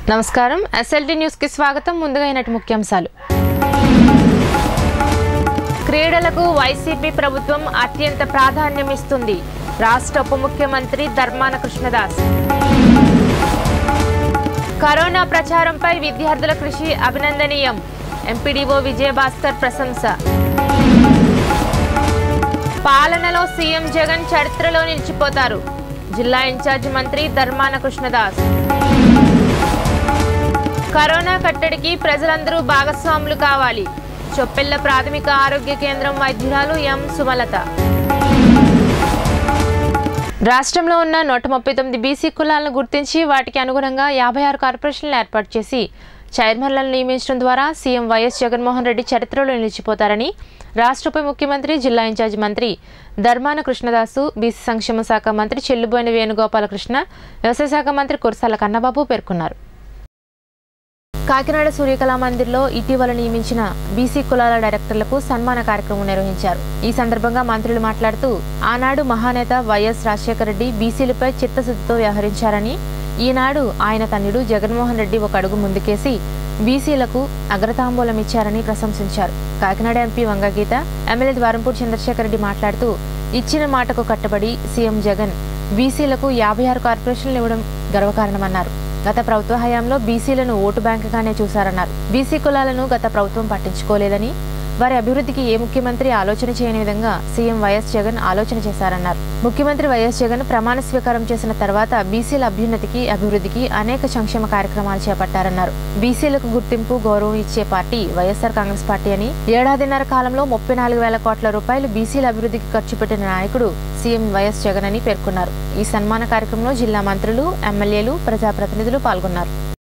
నమస్కారం SLT news కి స్వాగతం ముందుగా అయినట్టు ముఖ్యాంశాలు క్రీడలకు వైసీపీ ప్రభుత్వం అత్యంత ప్రాధాన్యం ఇస్తుంది రాష్ట్ర ఉప ముఖ్యమంత్రి ధర్మాన కృష్ణదాస్ కరోనా ప్రచారంపై విద్యార్థుల కృషి అభినందనీయం ఎంపీడీఓ విజయభాస్కర్ ప్రశంస పాలనలో సీఎం జగన్ చరిత్రలో నిలిచిపోతారు జిల్లా ఇన్ఛార్జ్ మంత్రి ధర్మాన కృష్ణదాస్ కరోనా కట్టడికి ప్రజలందరూ భాగస్వాములు కావాలి చొప్పెళ్ల ప్రాథమిక ఆరోగ్య కేంద్రం వైద్యురాలు ఎం సుమలత రాష్ట్రంలో ఉన్న నూట ముప్పై తొమ్మిది బీసీ కులాలను గుర్తించి వాటికి అనుగుణంగా యాభై ఆరు కార్పొరేషన్లు ఏర్పాటు చేసి చైర్మన్లను నియమించడం ద్వారా సీఎం వైఎస్ జగన్మోహన్ రెడ్డి చరిత్రలో నిలిచిపోతారని రాష్ట్ర ఉప ముఖ్యమంత్రి జిల్లా ఇన్ఛార్జ్ మంత్రి ధర్మాన కృష్ణదాసు బీసీ సంక్షేమ శాఖ మంత్రి చెల్లుబోయిన వేణుగోపాలకృష్ణ వ్యవసాయ శాఖ మంత్రి కురసాల కన్నబాబు పేర్కొన్నారు కాకినాడ సూర్యకళా మందిర్లో ఇటీవల నియమించిన బీసీ కులాల డైరెక్టర్లకు సన్మాన కార్యక్రమం నిర్వహించారు ఈ సందర్భంగా మంత్రులు మాట్లాడుతూ ఆనాడు మహానేత వైఎస్ రాజశేఖర రెడ్డి బీసీలపై చిత్తశుద్ధితో వ్యవహరించారని ఈనాడు ఆయన తన్నుడు జగన్మోహన్ రెడ్డి ఒక అడుగు ముందుకేసి బీసీలకు అగ్రతాంబూలం ఇచ్చారని ప్రశంసించారు కాకినాడ ఎంపీ వంగగీత ఎమ్మెల్యే ద్వారంపూడి చంద్రశేఖర్ రెడ్డి మాట్లాడుతూ ఇచ్చిన మాటకు కట్టుబడి సీఎం జగన్ బీసీలకు యాభై ఆరు కార్పొరేషన్లు ఇవ్వడం గర్వకారణమన్నారు గత ప్రభుత్వ హయాంలో బీసీలను ఓటు బ్యాంకుగానే చూశారన్నారు బీసీ కులాలను గత ప్రభుత్వం పట్టించుకోలేదని వారి అభివృద్ధికి ఏ ముఖ్యమంత్రి ఆలోచన చేయని విధంగా సీఎం వైఎస్ జగన్ ఆలోచన చేశారన్నారు ముఖ్యమంత్రి వైఎస్ జగన్ ప్రమాణ స్వీకారం చేసిన తర్వాత బీసీల అభ్యున్నతికి అభివృద్ధికి అనేక సంక్షేమ కార్యక్రమాలు చేపట్టారన్నారు బీసీలకు గుర్తింపు గౌరవం ఇచ్చే పార్టీ వైఎస్ఆర్ కాంగ్రెస్ పార్టీ అని ఏడాదిన్నర కాలంలో ముప్పై నాలుగు వేల కోట్ల రూపాయలు బీసీల అభివృద్ధికి ఖర్చు పెట్టిన నాయకుడు సీఎం వైఎస్ జగన్ అని పేర్కొన్నారు ఈ సన్మాన కార్యక్రమంలో జిల్లా మంత్రులు ఎమ్మెల్యేలు ప్రజాప్రతినిధులు పాల్గొన్నారు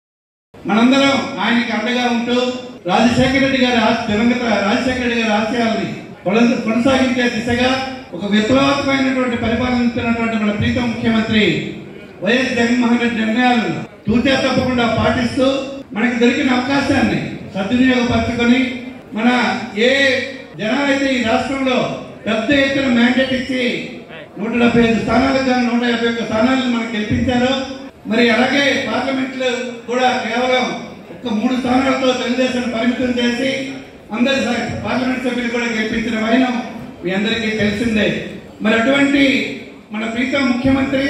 మనందరం ఆయనకి అండగా ఉంటూ రాజశేఖర రెడ్డి గారి ఆశ- దివంగత రాజశేఖర రెడ్డి గారి ఆశయాల్ని కొన- కొనసాగించే దిశగా ఒక విప్లవాత్మకమైనటువంటి పరిపాలిస్తున్నటువంటి మన ప్రీతం ముఖ్యమంత్రి వైఎస్ జగన్మోహన్ రెడ్డి నిర్ణయాలను తూచా తప్పకుండా పాటిస్తూ మనకి దొరికిన అవకాశాన్ని సద్వినియోగపరచుకొని మన ఏ జనాలైతే ఈ రాష్ట్రంలో పెద్ద ఎత్తున మ్యాండేట్ ఇచ్చి నూట డెబ్బై ఐదు స్థానాలకు గాను నూట యాభై ఒక్క స్థానాలను మనకు గెలిపించారు మరి అలాగే పార్లమెంట్ లో కూడా కేవలం ఒక్క మూడు స్థానాలతో తెలుగుదేశం పరిమితం చేసి అందరి స- పార్లమెంట్ సభ్యులు కూడా గెలిపించిన వైనం మీ అందరికీ తెలిసిందే మరి అటువంటి మన ప్రీతం ముఖ్యమంత్రి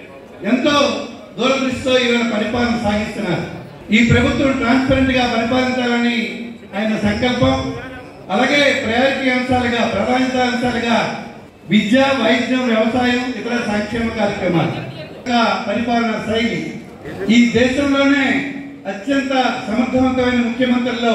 ఎంతో దూరదృష్టితో ఈవేళ పరిపాలన సాగిస్తున్నారు ఈ ప్రభుత్వం ట్రాన్స్పరెంట్ గా పరిపాలించాలని ఆయన సంకల్పం అలాగే ప్రయారిటీ అంశాలుగా ప్రాధాన్యత అంశాలుగా విద్య వైద్యం వ్యవసాయం ఇతర సంక్షేమ కార్యక్రమాలు ఒక పరిపాలన శైలి ఈ దేశంలోనే అత్యంత సమర్థవంతమైన ముఖ్యమంత్రుల్లో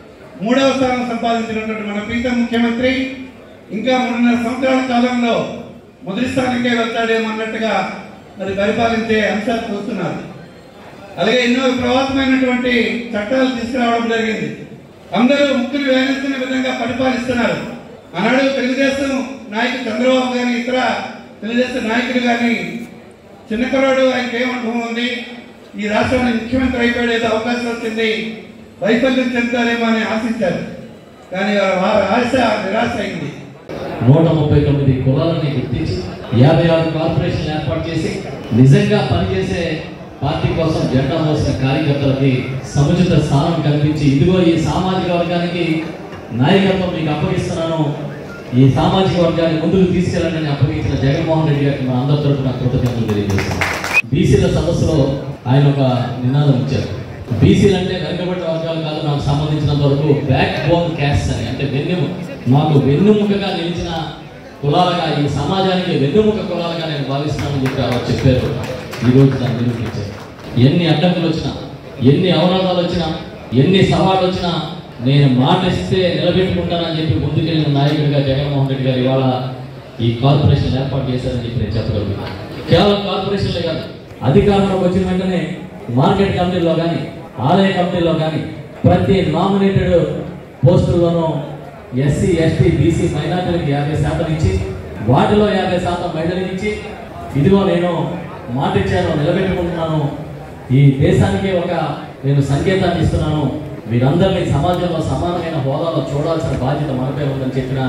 మూడవ స్థానం సంపాదించినటువంటి మన ప్రీతం ముఖ్యమంత్రి ఇంకా మూడున్నర సంవత్సరాల కాలంలో మొదటి స్థానంకే వెళ్తాడేమో అన్నట్టుగా మరి పరిపాలించే అంశాలు చూస్తున్నారు అలాగే ఎన్నో విప్లవాత్మకమైనటువంటి చట్టాలు తీసుకురావడం జరిగింది అందరూ ముక్కులు వేలిస్తున్న విధంగా పరిపాలిస్తున్నారు ఆనాడు తెలుగుదేశం నాయకుడు చంద్రబాబు గాని ఇతర తెలుగుదేశం నాయకులు గాని చిన్న కుర్రాడు ఆయనకి ఏం అనుభవం ఉంది ఈ రాష్ట్రానికి ముఖ్యమంత్రి అయిపోయాడు ఏదో అవకాశం వచ్చింది వైఫల్యం చెందుతారేమో అని ఆశించారు కానీ వారి ఆశ నిరాశ అయింది నూట ముప్పై తొమ్మిది కులాలని గుర్తించి యాభై ఆరు కార్పొరేషన్లు ఏర్పాటు చేసి నిజంగా పనిచేసే పార్టీ కోసం జెండా మోసిన కార్యకర్తలకి సముచిత స్థానం కల్పించి ఇదిగో ఈ సామాజిక వర్గానికి నాయకత్వం మీకు అప్పగిస్తున్నాను ఈ సామాజిక వర్గాన్ని ముందుకు తీసుకెళ్ళండి అప్పగించిన జగన్మోహన్ రెడ్డి గారికి మన అందరి తరఫున కృతజ్ఞతలు తెలియజేస్తున్నాం బీసీల సదస్సులో ఆయన ఒక నినాదం ఇచ్చారు బీసీలు అంటే వెనుకబడిన వర్గాలు కాదు నాకు సంబంధించినంత వరకు బ్యాక్ బోన్ క్యాస్ట్ అని అంటే వెన్నెము మాకు వెన్నుముకగా నిలిచిన కులాలుగా ఈ సమాజానికి వెన్నుముక కులాలుగా నేను భావిస్తున్నానని చెప్పి వారు చెప్పారు ఈ రోజు దాన్ని నిరూపించారు ఎన్ని అడ్డంకులు వచ్చినా ఎన్ని అవరోధాలు వచ్చినా ఎన్ని సవాళ్ళు వచ్చినా నేను మాట ఇస్తే నిలబెట్టుకుంటానని చెప్పి ముందుకెళ్ళిన నాయకుడిగా జగన్మోహన్ రెడ్డి గారు ఇవాళ ఈ కార్పొరేషన్ ఏర్పాటు చేశారని చెప్పి నేను చెప్పగలుగుతాను కేవలం కార్పొరేషన్లే కాదు అధికారంలోకి వచ్చిన వెంటనే మార్కెట్ కమిటీలో కానీ ఆలయ కమిటీలో కానీ ప్రతి నామినేటెడ్ పోస్టుల్లోనూ ఎస్సీ ఎస్టీ బీసీ మైనార్టీలకు యాభై శాతం ఇచ్చి వాటిలో యాభై శాతం మహిళలకు ఇచ్చి ఇదిగో నేను మాట ఇచ్చాను నిలబెట్టుకుంటున్నాను ఈ దేశానికి ఒక నేను సంకేతాన్ని ఇస్తున్నాను మీరందరినీ సమాజంలో సమానమైన హోదాలో చూడాల్సిన బాధ్యత మనపై ఉందని చెప్పిన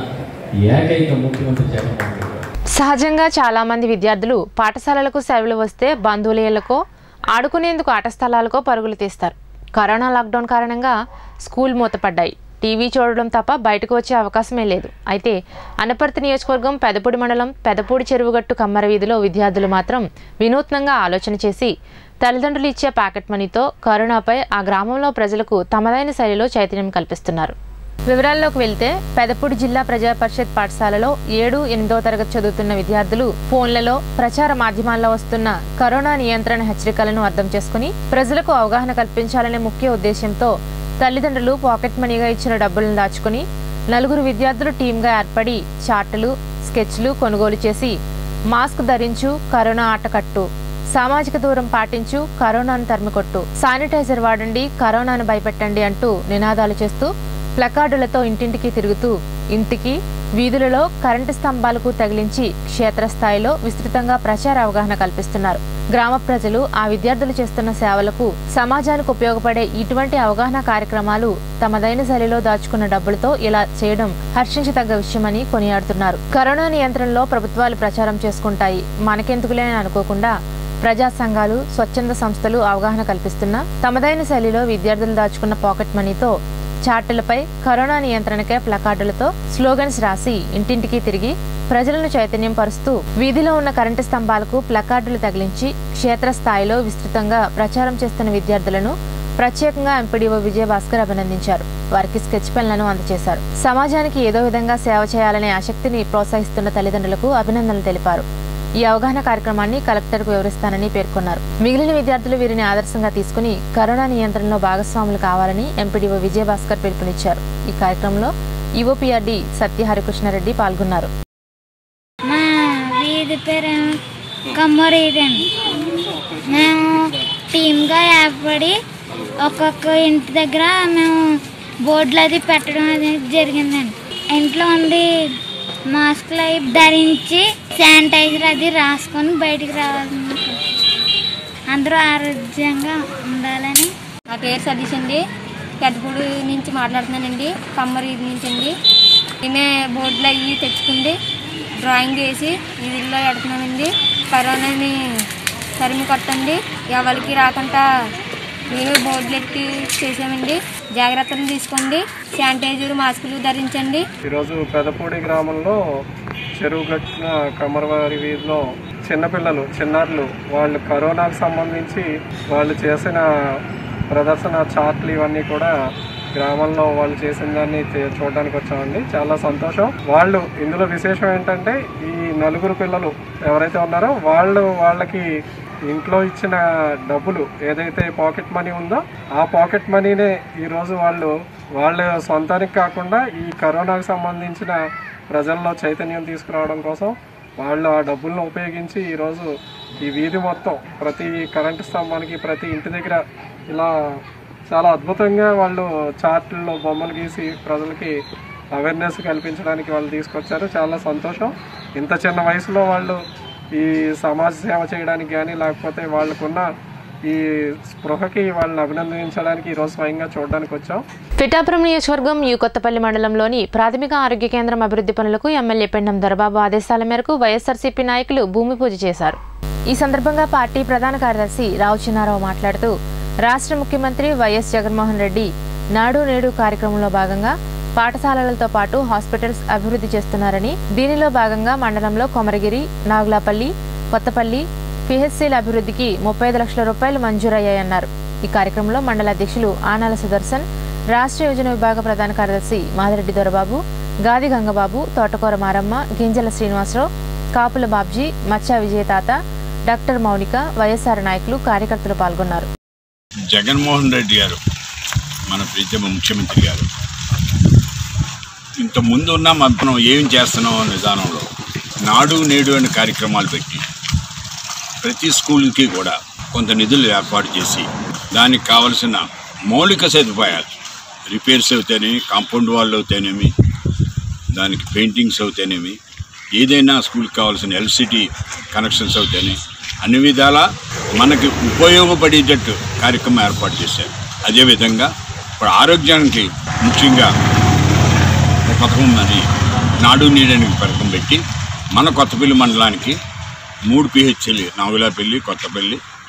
ఏకైక ముఖ్యమంత్రి జగన్మోహన్ రెడ్డి గారు సహజంగా చాలా మంది విద్యార్థులు పాఠశాలలకు సెలవులు వస్తే బంధువుల ఇళ్లకో ఆడుకునేందుకు ఆట స్థలాలకు పరుగులు తీస్తారు కరోనా లాక్డౌన్ కారణంగా స్కూల్ మూతపడ్డాయి టీవీ చూడడం తప్ప బయటకు వచ్చే అవకాశమే లేదు అయితే అనపర్తి నియోజకవర్గం పెదపూడి మండలం పెదపూడి చెరువుగట్టు కమ్మర వీధిలో విద్యార్థులు మాత్రం వినూత్నంగా ఆలోచన చేసి తల్లిదండ్రులు ఇచ్చే ప్యాకెట్ మనీతో కరోనాపై ఆ గ్రామంలో ప్రజలకు తమదైన శైలిలో చైతన్యం కల్పిస్తున్నారు వివరాల్లోకి వెళ్తే పెదపూడి జిల్లా ప్రజా పరిషత్ పాఠశాలలో ఏడు ఎనిమిదో తరగతి చదువుతున్న విద్యార్థులు ఫోన్లలో ప్రచార మాధ్యమాల్లో వస్తున్న కరోనా నియంత్రణ హెచ్చరికలను అర్థం చేసుకుని ప్రజలకు అవగాహన కల్పించాలనే ముఖ్య ఉద్దేశంతో తల్లిదండ్రులు పాకెట్ మనీగా ఇచ్చిన డబ్బులను దాచుకుని నలుగురు విద్యార్థులు టీంగా ఏర్పడి చార్టులు స్కెచ్లు కొనుగోలు చేసి మాస్క్ ధరించు కరోనా ఆటకట్టు సామాజిక దూరం పాటించు కరోనాను తరిమికొట్టు శానిటైజర్ వాడండి కరోనాను భయపెట్టండి అంటూ నినాదాలు చేస్తూ ప్లకార్డులతో ఇంటింటికి తిరుగుతూ ఇంటికి వీధులలో కరెంటు స్తంభాలకు తగిలించి క్షేత్రస్థాయిలో విస్తృతంగా ప్రచార అవగాహన కల్పిస్తున్నారు గ్రామ ప్రజలు ఆ విద్యార్థులు చేస్తున్న సేవలకు సమాజానికి ఉపయోగపడే ఇటువంటి అవగాహన కార్యక్రమాలు తమదైన శైలిలో దాచుకున్న డబ్బులతో ఇలా చేయడం హర్షించదగ్గ విషయమని కొనియాడుతున్నారు కరోనా నియంత్రణలో ప్రభుత్వాలు ప్రచారం చేసుకుంటాయి మనకెందుకులే అని అనుకోకుండా ప్రజా సంఘాలు స్వచ్ఛంద సంస్థలు అవగాహన కల్పిస్తున్నా తమదైన శైలిలో విద్యార్థులు దాచుకున్న పాకెట్ మనీతో చార్టులపై కరోనా నియంత్రణకే ప్లకార్డులతో స్లోగన్స్ రాసి ఇంటింటికి తిరిగి ప్రజలను చైతన్యం పరుస్తూ వీధిలో ఉన్న కరెంటు స్తంభాలకు ప్లకార్డులు తగిలించి క్షేత్రస్థాయిలో విస్తృతంగా ప్రచారం చేస్తున్న విద్యార్థులను ప్రత్యేకంగా ఎంపీడీఓ విజయభాస్కర్ అభినందించారు వారికి స్కెచ్ పెన్లను అందజేశారు సమాజానికి ఏదో విధంగా సేవ చేయాలనే ఆసక్తిని ప్రోత్సహిస్తున్న తల్లిదండ్రులకు అభినందనలు తెలిపారు ఈ అవగాహన కార్యక్రమాన్ని కలెక్టర్కు వివరిస్తానని పేర్కొన్నారు మిగిలిన విద్యార్థులు వీరిని ఆదర్శంగా తీసుకుని కరోనా నియంత్రణలో భాగస్వాములు కావాలని ఎంపీడీఓ విజయభాస్కర్ పిలుపునిచ్చారు ఈ కార్యక్రమంలో ఈఓపీఆర్డి సత్య హరికృష్ణారెడ్డి పాల్గొన్నారు మా వీధి పేరు కమ్మరీదండి మేము టీమ్గా ఏర్పడి ఒక్కొక్క ఇంటి దగ్గర మేము బోర్డులు అది పెట్టడం అనేది జరిగిందండి ఇంట్లో ఉండి మాస్కులు అవి ధరించి శానిటైజర్ అది రాసుకొని బయటికి రావాలని అందరూ ఆరోగ్యంగా ఉండాలని నా పేరు సతీష్ అండి పెద్దపూడి నుంచి మాట్లాడుతున్నానండి కమ్మరి నుంచి అండి నేనే బోర్డులు అవి తెచ్చుకుంది డ్రాయింగ్ వేసి వీధిలో పెడుతున్నానండి కరోనాని తరిమి కొట్టండి ఎవరికి రాకుండా మేమే బోర్డులు ఎట్టి చేసామండి జాగ్రత్తలు తీసుకోండి శానిటైజర్ మాస్కులు ధరించండి ఈరోజు పెదపూడి గ్రామంలో చెరువు కట్టిన కమరవారి వీధిలో చిన్నపిల్లలు చిన్నారులు వాళ్ళు కరోనాకు సంబంధించి వాళ్ళు చేసిన ప్రదర్శన చార్ట్లు ఇవన్నీ కూడా గ్రామంలో వాళ్ళు చేసిన దాన్ని చే- చూడడానికి వచ్చామండి చాలా సంతోషం వాళ్ళు ఇందులో విశేషం ఏంటంటే ఈ నలుగురు పిల్లలు ఎవరైతే ఉన్నారో వాళ్ళు వాళ్ళకి ఇంట్లో ఇచ్చిన డబ్బులు ఏదైతే పాకెట్ మనీ ఉందో ఆ పాకెట్ మనీనే ఈరోజు వాళ్ళు వాళ్ళ సొంతానికి కాకుండా ఈ కరోనాకు సంబంధించిన ప్రజల్లో చైతన్యం తీసుకురావడం కోసం వాళ్ళు ఆ డబ్బులను ఉపయోగించి ఈరోజు ఈ వీధి మొత్తం ప్రతి కరెంటు స్తంభానికి ప్రతి ఇంటి దగ్గర ఇలా చాలా అద్భుతంగా వాళ్ళు చార్టుల్లో బొమ్మలు గీసి ప్రజలకి అవేర్నెస్ కల్పించడానికి వాళ్ళు తీసుకొచ్చారు చాలా సంతోషం ఇంత చిన్న వయసులో వాళ్ళు ఈ సమాజ సేవ చేయడానికి కానీ లేకపోతే వాళ్ళకున్న ఈ స్పృహకి వాళ్ళని అభినందించడానికి ఈరోజు స్వయంగా చూడడానికి వచ్చాం పిఠాపురం నియోజకవర్గం యు కొత్తపల్లి మండలంలోని ప్రాథమిక ఆరోగ్య కేంద్రం అభివృద్ధి పనులకు ఎమ్మెల్యే పెండం దొరబాబు ఆదేశాల మేరకు వైఎస్ఆర్సీపీ నాయకులు భూమి పూజ చేశారు ఈ సందర్భంగా పార్టీ ప్రధాన కార్యదర్శి రావు చిన్నారావు మాట్లాడుతూ రాష్ట్ర ముఖ్యమంత్రి వైఎస్ జగన్మోహన్ రెడ్డి నాడు నేడు కార్యక్రమంలో భాగంగా పాఠశాలలతో పాటు హాస్పిటల్స్ అభివృద్ధి చేస్తున్నారని దీనిలో భాగంగా మండలంలో కొమరగిరి నాగులాపల్లి కొత్తపల్లి పిహెచ్సిల అభివృద్ధికి ముప్పై ఐదు లక్షల రూపాయలు మంజూరయ్యాయన్నారు ఈ కార్యక్రమంలో మండల అధ్యక్షులు ఆనాల సుదర్శన్ రాష్ట్ర యోజన విభాగ ప్రధాన కార్యదర్శి మాదిరెడ్డి దొరబాబు గాది గంగబాబు తోటకూర మారమ్మ గింజల శ్రీనివాసరావు కాపుల బాబ్జీ మచ్చా విజయతాత డాక్టర్ మౌనిక వైఎస్ఆర్ నాయకులు కార్యకర్తలు పాల్గొన్నారు జగన్మోహన్ రెడ్డి గారు మన ప్రీతమ ముఖ్యమంత్రి గారు ఇంత ముందు ఉన్న మనం ఏం చేస్తున్నాం అనే విధానంలో నాడు నేడు అనే కార్యక్రమాలు పెట్టి ప్రతి స్కూల్కి కూడా కొంత నిధులు ఏర్పాటు చేసి దానికి కావలసిన మౌలిక సదుపాయాలు రిపేర్స్ అవుతానేమి కాంపౌండ్ వాళ్ళు అవుతానేమి దానికి పెయింటింగ్స్ అవుతానేమి ఏదైనా స్కూల్కి కావాల్సిన ఎల్సిటీ కనెక్షన్స్ అవుతాయి అన్ని విధాల మనకి ఉపయోగపడేటట్టు కార్యక్రమం ఏర్పాటు చేశారు అదేవిధంగా ఇప్పుడు ఆరోగ్యానికి ముఖ్యంగా ఒక పథకం ఉందని నాడు నీడని పథకం పెట్టి మన కొత్తపల్లి మండలానికి మూడు పిహెచ్ఎల్ నాగులాపల్లి కొత్తపల్లి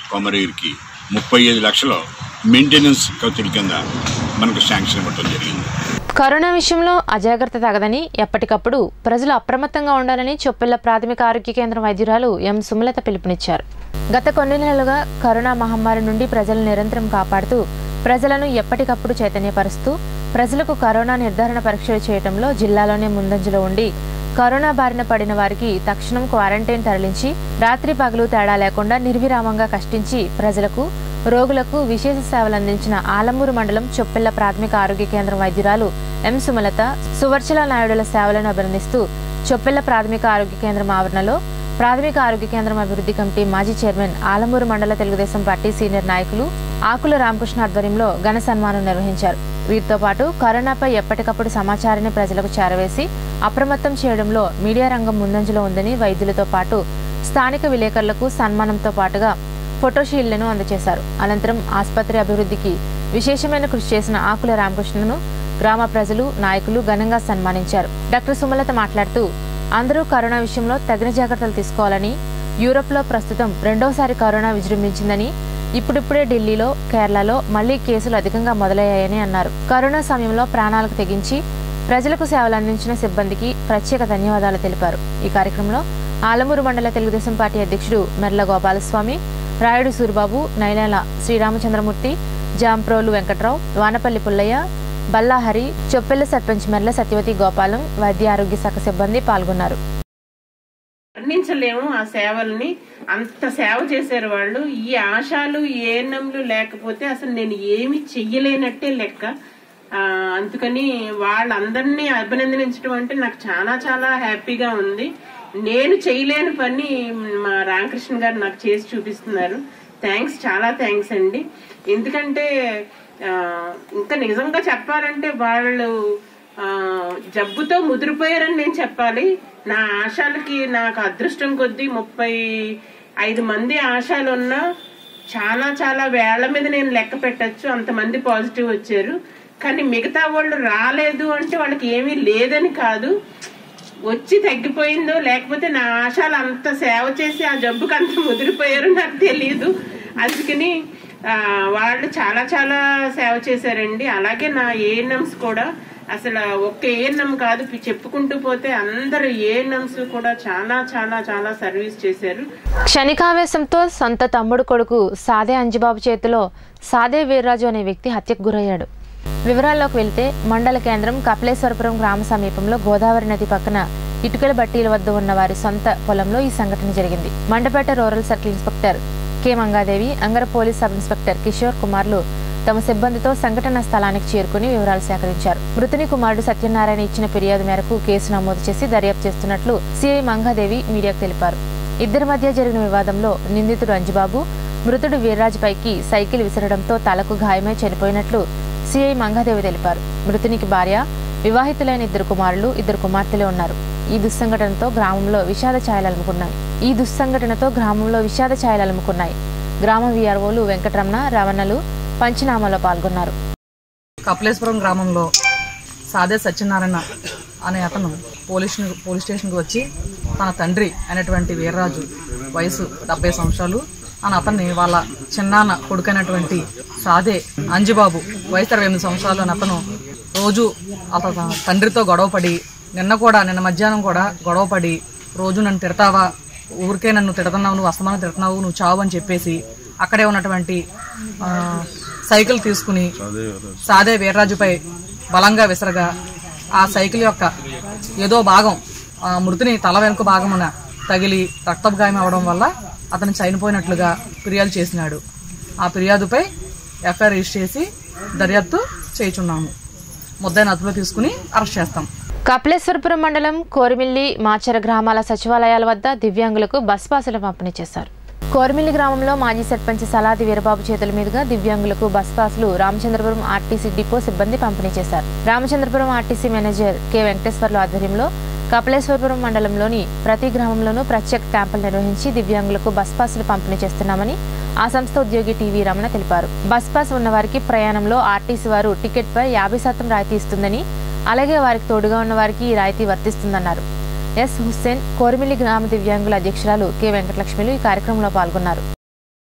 కొమరగిరికి ముప్పై ఐదు లక్షల మెయింటెనెన్స్ ఖర్చుల కింద మనకు శాంక్షన్ ఇవ్వటం జరిగింది కరోనా విషయంలో అజాగ్రత్త తగదని ఎప్పటికప్పుడు ప్రజలు అప్రమత్తంగా ఉండాలని చొప్పిళ్ల ప్రాథమిక ఆరోగ్య కేంద్రం వైద్యురాలు ఎం సుమలత పిలుపునిచ్చారు గత కొన్ని నెలలుగా కరోనా మహమ్మారి నుండి ప్రజలను నిరంతరం కాపాడుతూ ప్రజలను ఎప్పటికప్పుడు చైతన్యపరుస్తూ ప్రజలకు కరోనా నిర్ధారణ పరీక్షలు చేయడంలో జిల్లాలోనే ముందంజలో ఉండి కరోనా బారిన పడిన వారికి తక్షణం క్వారంటైన్ తరలించి రాత్రి పగలు తేడా లేకుండా నిర్విరామంగా కష్టించి ప్రజలకు రోగులకు విశేష సేవలు అందించిన ఆలమూరు మండలం చొప్పిళ్ల ప్రాథమిక ఆరోగ్య కేంద్రం వైద్యురాలు ఎం సుమలత సువర్చల నాయుడుల సేవలను అభినందిస్తూ చొప్పిళ్ల ప్రాథమిక ఆరోగ్య కేంద్రం ఆవరణలో ప్రాథమిక ఆరోగ్య కేంద్రం అభివృద్ధి కమిటీ మాజీ చైర్మన్ ఆలమూరు మండల తెలుగుదేశం పార్టీ సీనియర్ నాయకులు ఆకుల రామకృష్ణ ఆధ్వర్యంలో ఘన సన్మానం నిర్వహించారు వీరితో పాటు కరోనాపై ఎప్పటికప్పుడు సమాచారాన్ని ప్రజలకు చేరవేసి అప్రమత్తం చేయడంలో మీడియా రంగం ముందంజలో ఉందని వైద్యులతో పాటు స్థానిక విలేకరులకు సన్మానంతో పాటుగా ఫోటోషీల్డ్లను అందజేశారు అనంతరం ఆసుపత్రి అభివృద్ధికి విశేషమైన కృషి చేసిన ఆకుల రామకృష్ణను గ్రామ ప్రజలు నాయకులు ఘనంగా సన్మానించారు డాక్టర్ సుమలత మాట్లాడుతూ అందరూ కరోనా విషయంలో తగిన జాగ్రత్తలు తీసుకోవాలని యూరోప్లో ప్రస్తుతం రెండోసారి కరోనా విజృంభించిందని ఇప్పుడిప్పుడే ఢిల్లీలో కేరళలో మళ్లీ కేసులు అధికంగా మొదలయ్యాయని అన్నారు కరోనా సమయంలో ప్రాణాలకు తెగించి ప్రజలకు సేవలు అందించిన సిబ్బందికి ప్రత్యేక ధన్యవాదాలు తెలిపారు ఈ కార్యక్రమంలో ఆలమూరు మండల తెలుగుదేశం పార్టీ అధ్యక్షుడు మెర్ల గోపాలస్వామి రాయుడు సూరిబాబు నైనేల శ్రీరామచంద్రమూర్తి జాంప్రోలు వెంకట్రావు వానపల్లి పుల్లయ్య బల్లాహరి చొప్పెల్ల సర్పంచ్ మెర్ల సత్యవతి గోపాలం వైద్య ఆరోగ్య శాఖ సిబ్బంది పాల్గొన్నారు వర్ణించలేము ఆ సేవల్ని అంత సేవ చేశారు వాళ్ళు ఈ ఆశాలు ఏఎన్ఎంలు లేకపోతే అసలు నేను ఏమి చెయ్యలేనట్టే లెక్క ఆ, అందుకని వాళ్ళందరినీ అభినందించడం అంటే నాకు చాలా చాలా హ్యాపీగా ఉంది నేను చేయలేని పని మా రామకృష్ణ గారు నాకు చేసి చూపిస్తున్నారు థ్యాంక్స్ చాలా థ్యాంక్స్ అండి ఎందుకంటే ఆ, ఇంకా నిజంగా చెప్పాలంటే వాళ్ళు ఆ, జబ్బుతో ముదిరిపోయారని నేను చెప్పాలి నా ఆశాలకి నాకు అదృష్టం కొద్దీ ముప్పై ఐదు మంది ఆశాలు ఉన్నా చాలా చాలా వేళ్ల మీద నేను లెక్క పెట్టచ్చు అంతమంది పాజిటివ్ వచ్చారు కానీ మిగతా వాళ్ళు రాలేదు అంటే వాళ్ళకి ఏమీ లేదని కాదు వచ్చి తగ్గిపోయిందో లేకపోతే నా ఆశాలు అంత సేవ చేసి ఆ జబ్బుకి అంత ముదిరిపోయారో నాకు తెలియదు అందుకని ఆ, వాళ్ళు చాలా చాలా సేవ చేశారండి అలాగే నా ఏఎన్ఎంస్ కూడా అసలు ఒక్క ఏఎన్ఎం కాదు పి- చెప్పుకుంటూ పోతే అందరు ఏఎన్ఎంస్ కూడా చాలా చాలా చాలా సర్వీస్ చేశారు క్షణికావేశంతో సొంత తమ్ముడు కొడుకు సాదే అంజిబాబు చేతిలో సాదే వీర్రాజు అనే వ్యక్తి హత్యకు గురయ్యాడు వివరాల్లోకి వెళ్తే మండల కేంద్రం కపిలేశ్వరపురం గ్రామ సమీపంలో గోదావరి నది పక్కన ఇటుకల బట్టీల వద్ద ఉన్న వారి సొంత పొలంలో ఈ సంఘటన జరిగింది Mandapeta rural circle inspector K Mangadevi Angara police sub inspector Kishore కుమార్లు తమ సిబ్బందితో సంఘటన స్థలానికి చేరుకుని వివరాలు సేకరించారు మృతుని కుమారుడు సత్యనారాయణ ఇచ్చిన ఫిర్యాదు మేరకు కేసు నమోదు చేసి దర్యాప్తు చేస్తున్నట్లు సిఐ మంగాదేవి మీడియాకు తెలిపారు ఇద్దరి మధ్య జరిగిన వివాదంలో నిందితుడు అంజిబాబు మృతుడు వీర్రాజుపైకి సైకిల్ విసరడంతో తలకు గాయమై చనిపోయినట్లు సిఐ మంగాదేవి తెలిపారు మృతునికి భార్య వివాహితులైన ఇద్దరు కుమారులు ఇద్దరు కుమార్తెలు ఉన్నారు ఈ దుస్సంఘటనతో గ్రామంలో విషాద ఛాయలు అలుముకున్నాయి ఈ దుస్సంఘటనతో గ్రామంలో విషాద ఛాయలు అలుముకున్నాయి గ్రామ వీఆర్ఓలు వెంకటరమణ రవణలు పంచనామాలో పాల్గొన్నారు కపిలేశ్వరం గ్రామంలో సాదే సత్యనారాయణ అనే అతను పోలీస్ పోలీస్ స్టేషన్కి వచ్చి తన తండ్రి అయినటువంటి వీర్రాజు వయసు డెబ్బై సంవత్సరాలు అని అతన్ని వాళ్ళ చిన్నాన్న కొడుకైనటువంటి సాదే అంజిబాబు వయసు ఇరవై ఎనిమిది సంవత్సరాలు అని అతను రోజు అతను తండ్రితో గొడవపడి నిన్న కూడా నిన్న మధ్యాహ్నం కూడా గొడవపడి రోజు నన్ను తిడతావా ఊరికే నన్ను తిడుతున్నావు నువ్వు అస్తమానం తిడుతున్నావు నువ్వు చావు అని చెప్పేసి అక్కడే ఉన్నటువంటి ఆ, సైకిల్ తీసుకుని సాదే వీర్రాజుపై బలంగా విసరగా ఆ సైకిల్ యొక్క ఏదో భాగం ఆ మృతిని తల వెనుక భాగమున తగిలి రక్తపు గాయం అవడం వల్ల అతను చనిపోయినట్లుగా ఫిర్యాదు చేసినాడు ఆ ఫిర్యాదుపై ఎఫ్ఐఆర్ రిజిస్టర్ చేసి దర్యాప్తు చేయుచున్నాము ముద్దాయిని అదుపులో తీసుకుని అరెస్ట్ చేస్తాం కపిలేశ్వరపురం మండలం కోరిమిల్లి మాచర గ్రామాల సచివాలయాల వద్ద దివ్యాంగులకు బస్ పాసులు పంపిణీ చేశారు కోరిమిల్లి గ్రామంలో మాజీ సర్పంచ్ సలాది వీరబాబు చేతుల మీదుగా దివ్యాంగులకు బస్ పాసులు రామచంద్రపురం ఆర్టీసీ డిపో సిబ్బంది పంపిణీ చేశారు Ramachandrapuram RTC manager K Venkateswarlu ఆధ్వర్యంలో కపిలేశ్వరపురం మండలంలోని ప్రతి గ్రామంలోనూ ప్రత్యేక క్యాంపులు నిర్వహించి దివ్యాంగులకు బస్ పాసులు పంపిణీ చేస్తున్నామని ఆ సంస్థ ఉద్యోగి టీవీ రమణ తెలిపారు బస్ పాస్ ఉన్న వారికి ప్రయాణంలో ఆర్టీసీ వారు టికెట్ పై యాభై శాతం రాయితీ ఇస్తుందని అలాగే వారికి తోడుగా ఉన్న వారికి ఈ రాయితీ వర్తిస్తుందన్నారు ఎస్ హుస్సేన్ కోరిమిల్లి గ్రామ దివ్యాంగుల అధ్యక్షురాలు కె వెంకటలక్ష్మిలు ఈ కార్యక్రమంలో పాల్గొన్నారు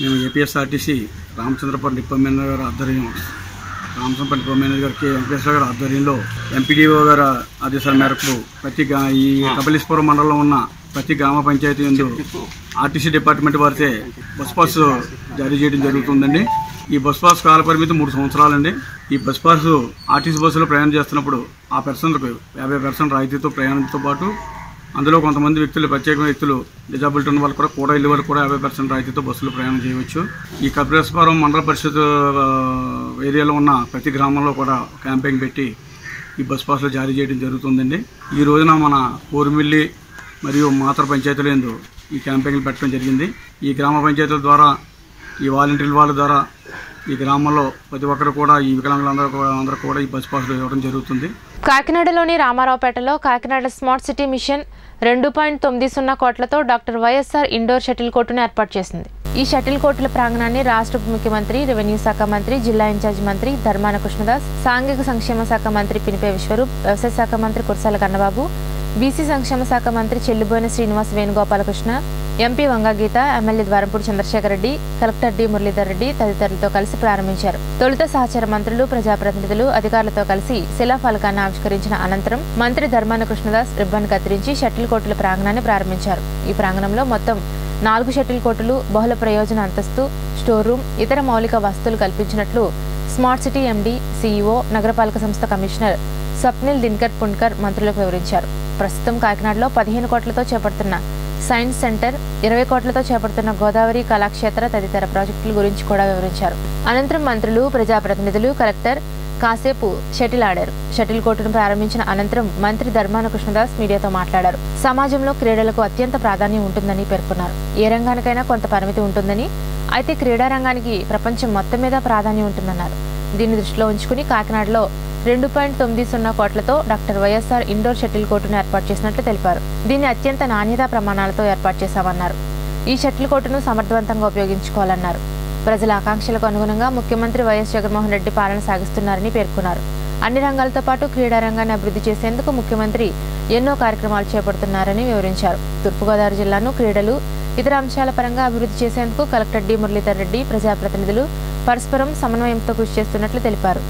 మేము ఏపీఎస్ఆర్టీసీ రామచంద్రపురం డిపో మేనేజర్ గారి ఆధ్వర్యం రామచంద్రపురం డిపో మేనేజర్ గారికి వెంకటేశ్వర గారి ఆధ్వర్యంలో ఎంపీడీఓ గారి ఆదేశాల మేరకు ప్రతి గా ఈ కపిలీశ్వరం మండలంలో ఉన్న ప్రతి గ్రామ పంచాయతీ ఎందు ఆర్టీసీ డిపార్ట్మెంట్ వారిచే బస్ పాస్ జారీ చేయడం జరుగుతుందండి ఈ బస్ పాస్ కాల పరిమితి మూడు సంవత్సరాలండి ఈ బస్ పాస్ ఆర్టీసీ బస్సులో ప్రయాణం చేస్తున్నప్పుడు ఆ పర్సన్లకు యాభై పర్సెంట్ రాయితీతో ప్రయాణంతో పాటు అందులో కొంతమంది వ్యక్తులు ప్రత్యేక వ్యక్తులు డిజాబిలిటీ ఉన్న వాళ్ళు కూడా కూడా ఇల్లు వరకు కూడా యాభై పర్సెంట్ రాయితీతో బస్సులు ప్రయాణం చేయవచ్చు ఈ కపిలేశ్వరం మండల పరిషత్ ఆ, ఏరియాలో ఉన్న ప్రతి గ్రామంలో కూడా క్యాంపెయిన్ పెట్టి ఈ బస్ పాస్లు జారీ చేయడం జరుగుతుందండి ఈ రోజున మన కోరిమిల్లి మరియు మాతర పంచాయతీల యందు ఈ క్యాంపెయిన్లు పెట్టడం జరిగింది ఈ గ్రామ పంచాయతీల ద్వారా ఈ వాలంటీర్ల వాళ్ళ ద్వారా ఈ గ్రామంలో ప్రతి ఒక్కరు కూడా ఈ వికలాంగులందరూ కూడా అందరూ కూడా ఈ బస్ పాస్లు ఇవ్వడం జరుగుతుంది కాకినాడలోని రామారావుపేటలో కాకినాడ స్మార్ట్ సిటీ మిషన్ రెండు పాయింట్ తొమ్మిది సున్నా కోట్లతో డాక్టర్ వైఎస్ఆర్ ఇండోర్ షటిల్ కోర్టును ఏర్పాటు చేసింది ఈ షటిల్ కోర్టుల ప్రాంగణాన్ని రాష్ట్ర ఉప ముఖ్యమంత్రి రెవెన్యూ శాఖ మంత్రి జిల్లా ఇన్ఛార్జ్ మంత్రి ధర్మాన కృష్ణదాస్ సాంఘిక సంక్షేమ శాఖ మంత్రి పినిపే విశ్వరూప్ వ్యవసాయ శాఖ మంత్రి కురసాల కన్నబాబు బీసీ సంక్షేమ శాఖ మంత్రి Chelluboina Srinivas Venugopalakrishna MP Vanga Geetha MLA Dwarampudi Chandrasekhar Reddy collector D Muralidhar Reddy తదితరులతో కలిసి ప్రారంభించారు తొలుత సహచర మంత్రులు ప్రజాప్రతినిధులు అధికారులతో కలిసి శిలాఫలకాన్ని ఆవిష్కరించిన అనంతరం మంత్రి ధర్మాన కృష్ణదాస్ రిబ్బన్ కత్తిరించి షటిల్ కోర్టుల ప్రాంగణాన్ని ప్రారంభించారు ఈ ప్రాంగణంలో మొత్తం నాలుగు షటిల్ కోర్టులు బహుళ ప్రయోజన అంతస్తు స్టోర్ రూమ్ ఇతర మౌలిక వసతులు కల్పించినట్లు స్మార్ట్ సిటీ ఎండీ సీఈఓ నగరపాలక సంస్థ కమిషనర్ స్వప్నిల్ దినకర్ పుణ్కర్ మంత్రులకు వివరించారు ప్రస్తుతం కాకినాడలో పదిహేను కోట్లతో చేపడుతున్న సైన్స్ సెంటర్ ఇరవై కోట్లతో చేపడుతున్న గోదావరి కళాక్షేత్ర తదితర ప్రాజెక్టుల గురించి కూడా వివరించారు అనంతరం మంత్రులు ప్రజాప్రతినిధులు కలెక్టర్ కాసేపు షటిల్ ఆడారు షటిల్ కోర్టును ప్రారంభించిన అనంతరం మంత్రి ధర్మాన కృష్ణదాస్ మీడియాతో మాట్లాడారు సమాజంలో క్రీడలకు అత్యంత ప్రాధాన్యం ఉంటుందని పేర్కొన్నారు ఏ రంగానికైనా కొంత పరిమితి ఉంటుందని అయితే క్రీడా రంగానికి ప్రపంచం మొత్తం మీద ప్రాధాన్యం ఉంటుందన్నారు దీన్ని దృష్టిలో ఉంచుకుని కాకినాడలో రెండు పాయింట్ తొమ్మిది సున్నా కోట్లతో డాక్టర్ వైఎస్ఆర్ ఇండోర్ షటిల్ కోర్టును ఏర్పాటు చేసినట్లు తెలిపారు దీన్ని అత్యంత నాణ్యతా ప్రమాణాలతో ఏర్పాటు చేశామన్నారు ఈ షటిల్ కోర్టును సమర్థవంతంగా ఉపయోగించుకోవాలన్నారు ప్రజల ఆకాంక్షలకు అనుగుణంగా ముఖ్యమంత్రి వైఎస్ జగన్మోహన్ రెడ్డి పాలన సాగిస్తున్నారని పేర్కొన్నారు అన్ని రంగాలతో పాటు క్రీడా రంగాన్ని అభివృద్ధి చేసేందుకు ముఖ్యమంత్రి ఎన్నో కార్యక్రమాలు చేపడుతున్నారని వివరించారు తూర్పుగోదావరి జిల్లాను క్రీడలు ఇతర అంశాల పరంగా అభివృద్ధి చేసేందుకు కలెక్టర్ డి మురళీధర్ రెడ్డి ప్రజాప్రతినిధులు పరస్పరం సమన్వయంతో కృషి చేస్తున్నట్లు తెలిపారు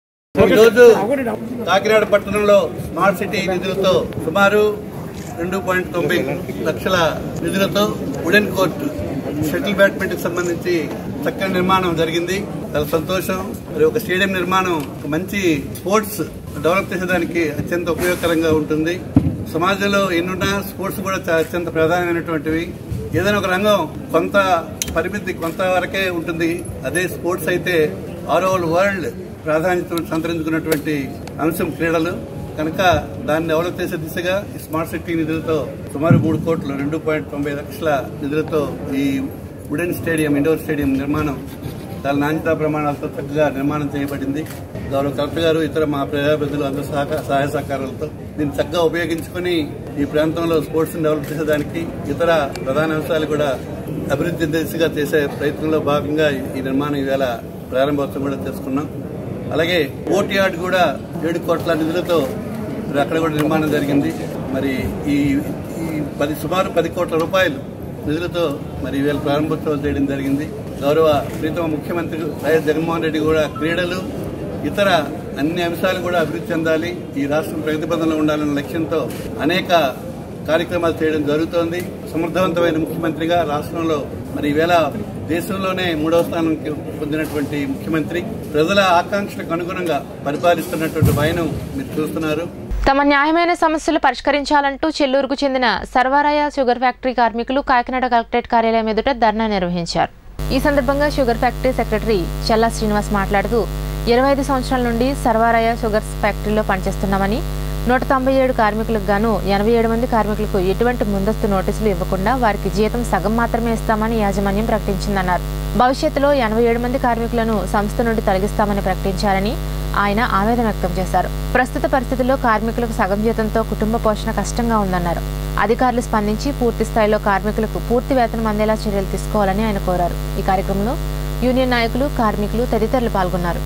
ఈరోజు కాకినాడ పట్టణంలో స్మార్ట్ సిటీ నిధులతో సుమారు రెండు పాయింట్ తొంభై లక్షల నిధులతో వుడెన్ కోర్టు షటిల్ బ్యాడ్మింటన్ సంబంధించి చక్కని నిర్మాణం జరిగింది చాలా సంతోషం మరి ఒక స్టేడియం నిర్మాణం ఒక మంచి స్పోర్ట్స్ డెవలప్ చేసేదానికి అత్యంత ఉపయోగకరంగా ఉంటుంది సమాజంలో ఎన్నున్నా స్పోర్ట్స్ కూడా చాలా అత్యంత ప్రధానమైనటువంటివి ఏదైనా ఒక రంగం కొంత పరిమితి కొంత వరకే ఉంటుంది అదే స్పోర్ట్స్ అయితే ఆల్ ఓవర్ వరల్డ్ ప్రాధాన్యత సంతరించుకున్నటువంటి అంశం క్రీడలు కనుక దాన్ని డెవలప్ చేసే దిశగా ఈ స్మార్ట్ సిటీ నిధులతో సుమారు మూడు కోట్లు రెండు పాయింట్ తొంభై లక్షల నిధులతో ఈ వుడెన్ స్టేడియం ఇండోర్ స్టేడియం నిర్మాణం చాలా నాణ్యతా ప్రమాణాలతో చక్కగా నిర్మాణం చేయబడింది గౌరవ కలెక్టర్ గారు ఇతర మా ప్రజాప్రతినిధులు అందరూ సహకార సహాయ సహకారాలతో దీన్ని చక్కగా ఉపయోగించుకొని ఈ ప్రాంతంలో స్పోర్ట్స్ డెవలప్ చేసేదానికి ఇతర ప్రధాన అంశాలు కూడా అభివృద్ధి దిశగా చేసే ప్రయత్నంలో భాగంగా ఈ నిర్మాణం ఈవేళ ప్రారంభోత్సవం కూడా చేసుకున్నాం అలాగే కోర్ట్ యార్డ్ కూడా ఏడు కోట్ల నిధులతో మరి అక్కడ కూడా నిర్మాణం జరిగింది మరి ఈ ఈ పది సుమారు పది కోట్ల రూపాయలు నిధులతో మరి ఈవేళ ప్రారంభోత్సవం చేయడం జరిగింది గౌరవ ప్రీతమ ముఖ్యమంత్రి వైఎస్ జగన్మోహన్ రెడ్డి కూడా క్రీడలు ఇతర అన్ని అంశాలు కూడా అభివృద్ధి చెందాలి ఈ రాష్ట్రం ప్రగతి పథంలో ఉండాలన్న లక్ష్యంతో అనేక కార్యక్రమాలు చేయడం జరుగుతోంది సమర్థవంతమైన ముఖ్యమంత్రిగా రాష్ట్రంలో మరి ఈవేళ దేశంలోనే మూడవ స్థానానికి పొందినటువంటి ముఖ్యమంత్రి ప్రజల ఆకాంక్షలకు అనుగుణంగా పరిపాలిస్తున్నటువంటి వైనం మీరు చూస్తున్నారు తమ న్యాయమైన సమస్యలు పరిష్కరించాలంటూ చెల్లూరుకు చెందిన సర్వారాయ షుగర్ ఫ్యాక్టరీ కార్మికులు కాకినాడ కలెక్టరేట్ కార్యాలయం ఎదుట ధర్నా నిర్వహించారు ఈ సందర్భంగా sugar factory secretary Challa Srinivas మాట్లాడుతూ ఇరవై ఐదు సంవత్సరాల నుండి సర్వారాయ షుగర్స్ ఫ్యాక్టరీలో పనిచేస్తున్నామని నూట తొంభై ఏడు కార్మికులకు గాను ఎనభై ఏడు మంది కార్మికులకు ఎటువంటి ముందస్తు నోటీసులు ఇవ్వకుండా వారికి జీతం సగం మాత్రమే ఇస్తామని యాజమాన్యం ప్రకటించిందన్నారు భవిష్యత్తులో ఎనభై ఏడు మంది కార్మికులను సంస్థ నుండి తొలగిస్తామని ప్రకటించారని ఆయన ఆవేదన వ్యక్తం చేశారు ప్రస్తుత పరిస్థితుల్లో కార్మికులకు సగం జీతంతో కుటుంబ పోషణ కష్టంగా ఉందన్నారు అధికారులు స్పందించి పూర్తి స్థాయిలో కార్మికులకు పూర్తి వేతనం అందేలా చర్యలు తీసుకోవాలని ఆయన కోరారు ఈ కార్యక్రమంలో యూనియన్ నాయకులు కార్మికులు తదితరులు పాల్గొన్నారు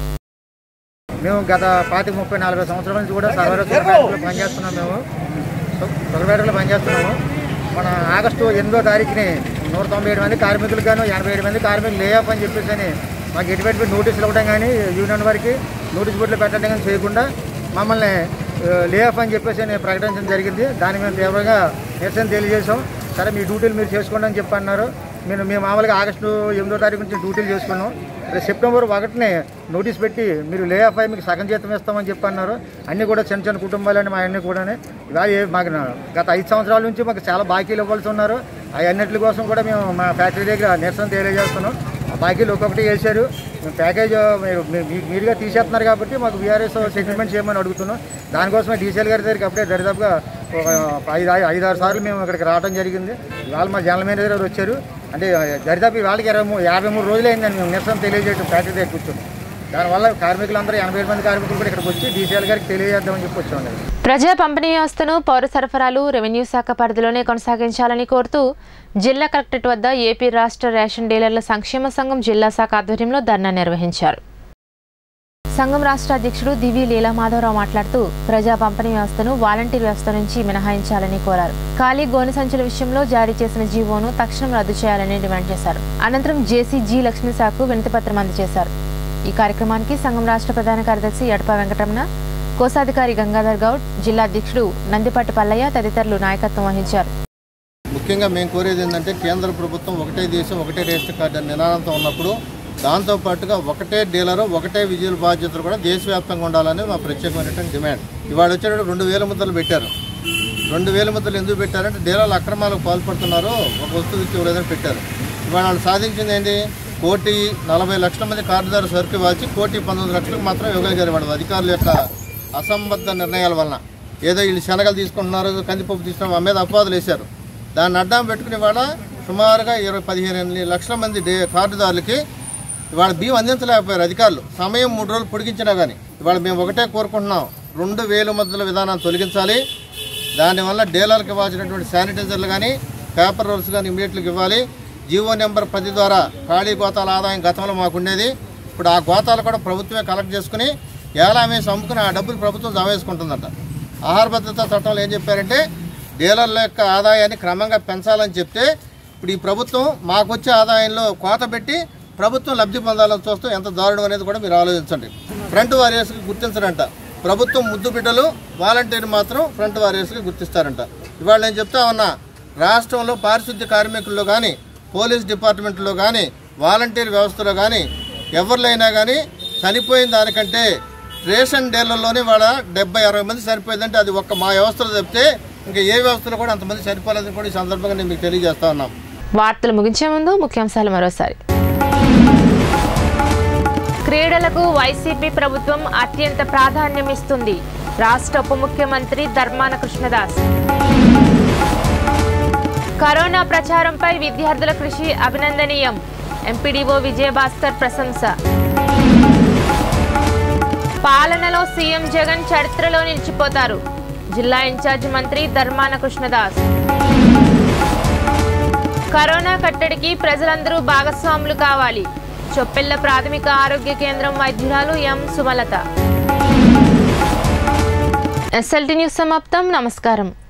మేము గత పాతి ముప్పై నలభై సంవత్సరాల నుంచి కూడా సర్వర్ షుగర్ ఫ్యాక్టరీలో పనిచేస్తున్నాం మేము షు- షుగర్ ఫ్యాక్టరీలో పనిచేస్తున్నాము మన ఆగస్టు ఎనిమిదో తారీఖుని నూట తొంభై ఏడు మంది కార్మికులు గాను ఎనభై ఏడు మంది కార్మికులు లే ఆఫ్ అని చెప్పేసి అని మాకు ఎటువంటి నోటీసులు ఇవ్వడం కానీ యూనియన్ వారికి నోటీస్ బోర్డులు పెట్టడం కానీ చేయకుండా మమ్మల్ని లే ఆఫ్ అని చెప్పేసి అని ప్రకటించడం జరిగింది దాన్ని మేము తీవ్రంగా నిరసన తెలియజేసాం సరే మీ డ్యూటీలు మీరు చేసుకోండి అని చెప్పి అన్నారు మేము మేము మామూలుగా ఆగస్టు ఎనిమిదో తారీఖు నుంచి డ్యూటీలు చేసుకున్నాం రేపు సెప్టెంబర్ ఒకటినే నోటీస్ పెట్టి మీరు లే ఆఫ్ అయ్యి మీకు సగం జీతం ఇస్తామని చెప్పి అన్నారు అన్నీ కూడా చిన్న చిన్న కుటుంబాలని మా అన్నీ కూడా ఇవాళ ఏ- మాకు నా- గత ఐదు సంవత్సరాల నుంచి మాకు చాలా బాకీలు ఇవ్వాల్సి ఉన్నారు అవన్నిటి కోసం కూడా మేము మా ఫ్యాక్టరీ దగ్గర నిరసన తెలియజేస్తున్నాం ఆ బాకీలు ఒక్కొక్కటి వేశారు మేము ప్యాకేజ్ మీరు మీ- మీ- మీరుగా తీసేస్తున్నారు కాబట్టి మాకు బీఆర్ఎస్ సెటిల్మెంట్ చేయమని అడుగుతున్నాం దానికోసమే డీసీఎల్ గారి దగ్గరికి అప్పుడే దరిదాపుగా ఒక ఐదు ఐదు ఆరు సార్లు మేము ఇక్కడికి రావడం జరిగింది ఇవాళ మా జనరల్ మేనేజర్ గారు వచ్చారు అంటే దరిదాపు వాళ్ళకి ఇరవై మూడు యాభై మూడు రోజులు అయిందండి మేము నిరసన తెలియజేయడం ఫ్యాక్టరీ దగ్గర కూర్చొని దానివల్ల కార్మికులందరూ ఎనభై ఏడు మంది కార్మికులు కూడా ఇక్కడికి వచ్చి డీసీఎల్ గారికి తెలియజేద్దామని చెప్పి వచ్చామండి ప్రజా పంపిణీ వ్యవస్థను పౌర సరఫరాలు రెవెన్యూ శాఖ పరిధిలోనే కొనసాగించాలని కోరుతూ జిల్లా కలెక్టరేట్ వద్ద ఏపీ రాష్ట్ర రేషన్ డీలర్ల సంక్షేమ సంఘం జిల్లా శాఖ ఆధ్వర్యంలో ధర్నా నిర్వహించారు సంఘం రాష్ట్ర అధ్యక్షుడు దివి లీలా మాధవరావు మాట్లాడుతూ ప్రజా పంపిణీ వ్యవస్థను వాలంటీర్ వ్యవస్థ నుంచి మినహాయించాలని కోరారు ఖాళీ గోనె సంచుల విషయంలో జారీ చేసిన జీవోను తక్షణం రద్దు చేయాలని డిమాండ్ చేశారు అనంతరం జేసీ జి లక్ష్మీ శాఖకు వినతిపత్రం అందజేశారు ఈ కార్యక్రమానికి సంఘం రాష్ట్ర ప్రధాన కార్యదర్శి ఎడప వెంకటరమణ కోశాధికారి గంగాధర్ గౌడ్ జిల్లా అధ్యక్షుడు నందిపాటి పల్లయ్య తదితరులు నాయకత్వం వహించారు ముఖ్యంగా మేము కోరేది ఏంటంటే కేంద్ర ప్రభుత్వం ఒకటే దేశం ఒకటే రేషన్ కార్డు అనే నినాదంతో ఉన్నప్పుడు దాంతో పాటుగా ఒకటే డీలరు ఒకటే విజువల్ బాధ్యతలు కూడా దేశవ్యాప్తంగా ఉండాలని మా ప్రత్యేకమైనటువంటి డిమాండ్ ఇవాళ వచ్చేటప్పుడు రెండు వేల ముద్దలు పెట్టారు రెండు వేల ముద్దలు ఎందుకు పెట్టారంటే డీలర్లు అక్రమాలకు పాల్పడుతున్నారు ఒక వస్తువు ఇచ్చి లేదని పెట్టారు ఇవాళ వాళ్ళు సాధించింది ఏంటి కోటి నలభై లక్షల మంది కార్డుదారు సరుకు ఇవ్వాల్సి కోటి పంతొమ్మిది లక్షలకు మాత్రం ఇవ్వగలిగారు వాళ్ళు అధికారుల యొక్క అసంబద్ధ నిర్ణయాల వలన ఏదో వీళ్ళు శనగలు తీసుకుంటున్నారు కందిపప్పు తీసుకున్నారు మా మీద అపవాదులు వేశారు దాన్ని అడ్డం పెట్టుకుని ఇవాళ సుమారుగా ఇరవై పదిహేను ఎనిమిది లక్షల మంది డే కార్డుదారులకి ఇవాళ బియ్యం అందించలేకపోయారు అధికారులు సమయం మూడు రోజులు పొడిగించినా కానీ ఇవాళ మేము ఒకటే కోరుకుంటున్నాం రెండు వేల మధ్యల విధానాన్ని తొలగించాలి దానివల్ల డీలర్కి ఇవ్వాల్సినటువంటి శానిటైజర్లు కానీ పేపర్ రోల్స్ కానీ ఇమీడియట్గా ఇవ్వాలి జీవో నెంబర్ పది ద్వారా ఖాళీ గోతాల ఆదాయం గతంలో మాకు ఉండేది ఇప్పుడు ఆ గోతాలు కూడా ప్రభుత్వమే కలెక్ట్ చేసుకుని ఎలా మేము అమ్ముకుని ఆ డబ్బులు ప్రభుత్వం జమ వేసుకుంటుందంట ఆహార భద్రతా చట్టంలో ఏం చెప్పారంటే డీలర్ల యొక్క ఆదాయాన్ని క్రమంగా పెంచాలని చెప్తే ఇప్పుడు ఈ ప్రభుత్వం మాకు వచ్చే ఆదాయంలో కోత పెట్టి ప్రభుత్వం లబ్ధి పొందాలని చూస్తూ ఎంత దారుణం అనేది కూడా మీరు ఆలోచించండి ఫ్రంట్ వారియర్స్కి గుర్తించరంట ప్రభుత్వం ముద్దు బిడ్డలు వాలంటీర్ మాత్రం ఫ్రంట్ వారియర్స్కి గుర్తిస్తారంట ఇవాళ నేను చెప్తా ఉన్నా రాష్ట్రంలో పారిశుద్ధ్య కార్మికుల్లో కానీ పోలీస్ డిపార్ట్మెంట్లో కానీ వాలంటీర్ వ్యవస్థలో కానీ ఎవరిలైనా కానీ చనిపోయిన దానికంటే రేషన్ డీలర్లోనే వాళ్ళ డెబ్బై అరవై మంది చనిపోయిందంటే అది ఒక్క మా వ్యవస్థలో చెప్తే ఇంకా ఏ వ్యవస్థలో కూడా అంతమంది చనిపోలేదని కూడా ఈ సందర్భంగా నేను మీకు తెలియజేస్తా ఉన్నాం వార్తలు ముగించే ముందు ముఖ్యాంశాలు మరోసారి క్రీడలకు వైసీపీ ప్రభుత్వం అత్యంత ప్రాధాన్యమిస్తుంది రాష్ట్ర ఉప ముఖ్యమంత్రి ధర్మాన కృష్ణదాస్ కరోనా ప్రచారంపై విద్యార్థుల కృషి అభినందనీయం ఎంపీడీఓ విజయభాస్కర్ ప్రశంస పాలనలో సీఎం జగన్ చరిత్రలో నిలిచిపోతారు జిల్లా ఇన్ఛార్జ్ మంత్రి ధర్మాన కృష్ణదాస్ కరోనా కట్టడికి ప్రజలందరూ భాగస్వాములు కావాలి చొప్పెళ్ల ప్రాథమిక ఆరోగ్య కేంద్రం వైద్యురాలు ఎం సుమలత ఎస్ఎల్టీ న్యూస్ సమాప్తం నమస్కారం